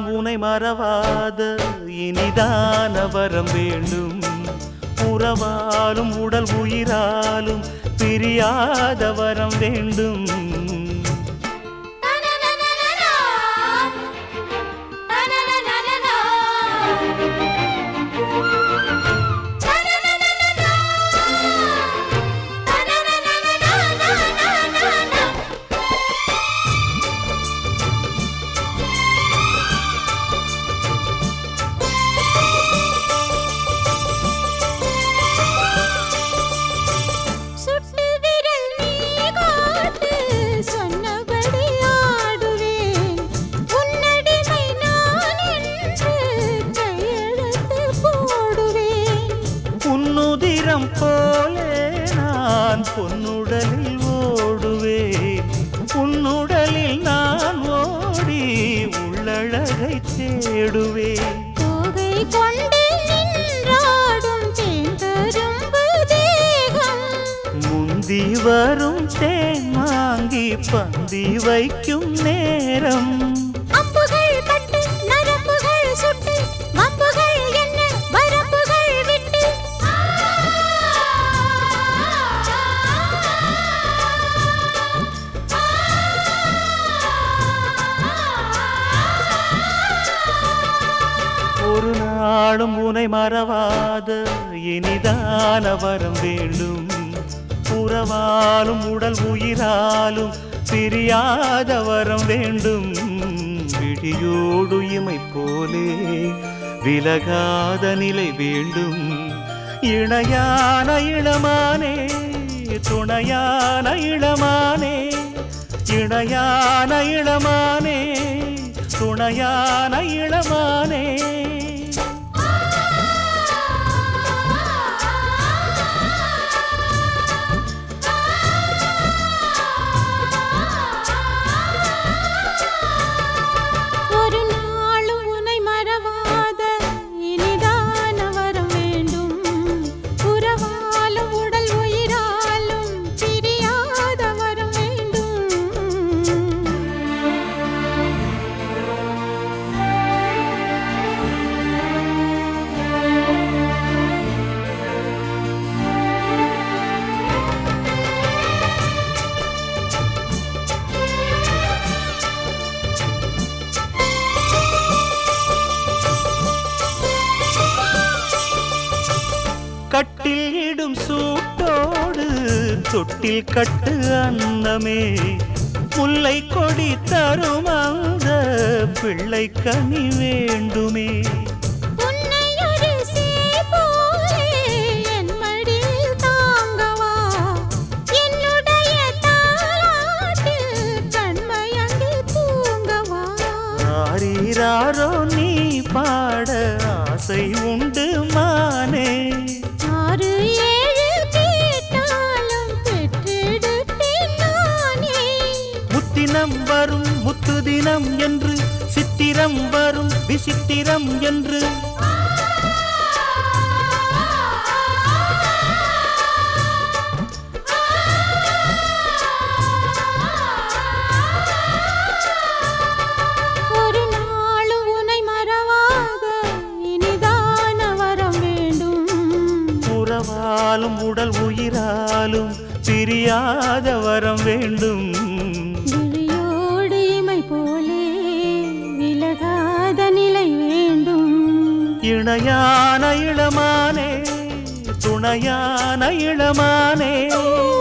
உனை மறவாத இனிதான வரம் வேண்டும் உறவாலும் உடல் உயிராலும் பிரியாத வரம் வேண்டும் சுட்டு விரல் நீ காட்டு சொன்னபடி ஆடுவேன் உன்னடிமை நான் என்று கையெழுத்து போடுவேன் உன்னுதிரம் போலே நான் பொன்னுடலில் ஓடுவேன் உன்னுடலில் நான் ஓடி உள்ளழகை தேடுவேன் தோகை கொண்டு நின்றாடும் தேந்தரும்பு தேகம் முந்தி வரும் தேன் வாங்கி பந்தி வைக்கும் நேரம் அம்புகள் பட்டு நரம்புகள் சுட்டு வம்புகள் என்ன வரம்புகள் விட்டு ஒரு நாளும் உனை மறவாத இனிதான வரம் வேண்டும் உறவாலும் உடல் உயிராலும் பிரியாத வரம் வேண்டும் விழியோடு இமை போலே விலகாத நிலை வேண்டும் இணையான இளமானே துணையான இளமானே இணையான இளமானே துணையான இளமானே ஒரு நாளும் உன்னை மறவாத இனிதான வரம் வேண்டும் உறவாலும் உடல் உயிராலும் பிரியாத வரம் வேண்டும் கட்டில் இடும் சூட்டோடு தொட்டில் கட்டு அன்னமே முல்லை கொடி தரும் அந்த பிள்ளை கனி வேண்டுமே உன்னை ஒரு சேய் போலே என் மடியில் தாங்கவா என்னுடைய தாலாட்டில் கண்மயங்கி தூங்கவா ஆரீராரோ நீ பாட ஆசை உண்டு மானே ஆறு ஏழு கேட்டாலும் பெற்றெடுத்தேன் நானே முத்தினம் வரும் முத்து தினம் என்று சித்திரம் வரும் விசித்திரம் என்று ஒரு நாளும் உன்னை மறவாத இனிதான வரம் வேண்டும் உறவாலும் உடல் உயிராலும் பிரியாத வரம் வேண்டும் விழியோடு இமை போலே விலகாத நிலை வேண்டும் இணையான இளமானே துணையான இளமானே